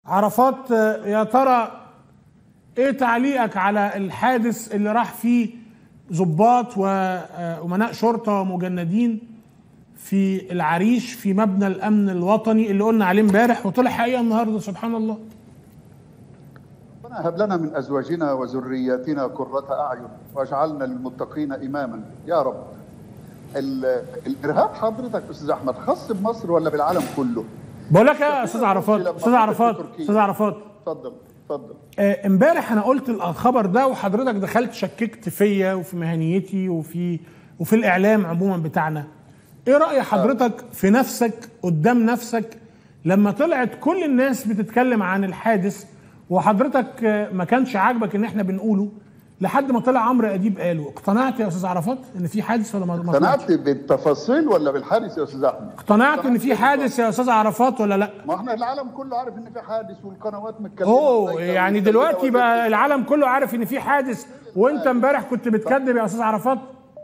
عرفات آه، يا ترى ايه تعليقك على الحادث اللي راح فيه ضباط وامناء شرطه ومجندين في العريش في مبنى الامن الوطني اللي قلنا عليه امبارح وطلع حقيقه النهارده سبحان الله ربنا هب لنا من ازواجنا وذرياتنا قرة اعين واجعلنا للمتقين اماما يا رب ال- الارهاب حضرتك استاذ احمد خاص بمصر ولا بالعالم كله؟ بقول لك يا استاذ عرفات استاذ عرفات استاذ عرفات اتفضل اتفضل آه، امبارح انا قلت الخبر ده وحضرتك دخلت شككت فيا وفي مهنيتي وفي وفي الاعلام عموما بتاعنا ايه راي حضرتك في نفسك قدام نفسك لما طلعت كل الناس بتتكلم عن الحادث وحضرتك آه، ما كانش عاجبك ان احنا بنقوله لحد ما طلع عمرو اديب قاله اقتنعت يا استاذ عرفات ان في حادث ولا ما ما اقتنعتش؟ اقتنعت بالتفاصيل ولا بالحادث يا استاذ احمد؟ اقتنعت ان في حادث يا استاذ عرفات ولا لا ما احنا العالم كله عارف ان في حادث والقنوات متكلمه اوه إزاي يعني ومتكلمة دلوقتي بقى وإزاي. العالم كله عارف ان في حادث وانت امبارح كنت بتكذب يا استاذ عرفات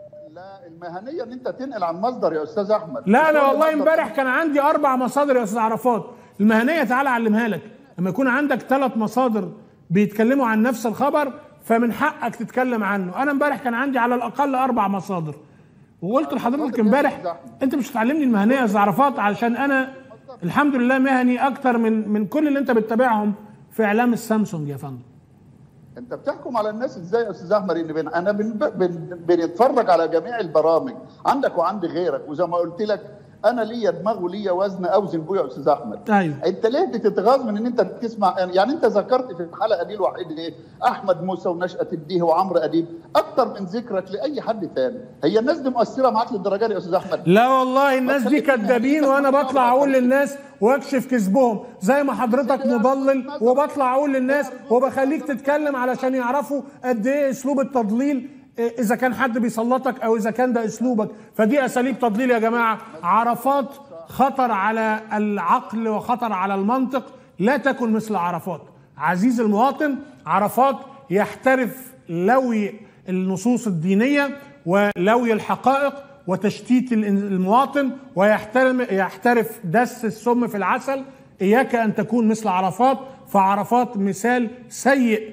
لا المهنيه ان انت تنقل عن مصدر يا استاذ احمد لا مش انا كل والله مصدر امبارح كان عندي اربع مصادر يا استاذ عرفات المهنيه تعالى اعلمها لك لما يكون عندك ثلاث مصادر بيتكلموا عن نفس الخبر فمن حقك تتكلم عنه انا امبارح كان عندي على الاقل اربع مصادر وقلت لحضرتك امبارح انت مش هتعلمني المهنيه يا استاذ عرفات علشان انا الحمد لله مهني اكتر من من كل اللي انت بتتابعهم في اعلام السامسونج يا فندم انت بتحكم على الناس ازاي يا استاذ احمد ان بن... انا بن... بن... بنتفرج على جميع البرامج عندك وعند غيرك وزي ما قلت لك انا ليا دماغ وليا وزن اوزن بيه يا استاذ احمد ايوه انت ليه بتتغاظ من ان انت بتسمع يعني انت ذكرت في الحلقه دي الوحيده ايه احمد موسى ونشأة الديه وعمرو اديب اكتر من ذكرك لاي حد تاني هي الناس دي مؤثره معاك للدرجه دي يا استاذ احمد لا والله الناس دي كدابين وانا بطلع اقول للناس واكشف كذبهم زي ما حضرتك مضلل وبطلع اقول للناس وبخليك تتكلم علشان يعرفوا قد ايه اسلوب التضليل إيه اذا كان حد بيسلطك او اذا كان ده اسلوبك فدي اساليب تضليل يا جماعه عرفات خطر على العقل وخطر على المنطق لا تكن مثل عرفات عزيز المواطن عرفات يحترف لوي النصوص الدينيه ولوي الحقائق وتشتيت الإن- المواطن ويحترم يحترف دس السم في العسل اياك ان تكون مثل عرفات فعرفات مثال سيء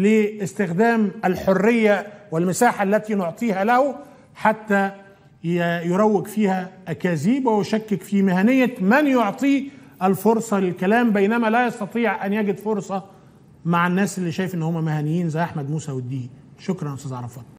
لاستخدام الحريه والمساحه التي نعطيها له حتى ي- يروج فيها اكاذيب ويشكك في مهنيه من يعطيه الفرصه للكلام بينما لا يستطيع ان يجد فرصه مع الناس اللي شايف ان هم مهنيين زي احمد موسى والدين شكرا استاذ عرفات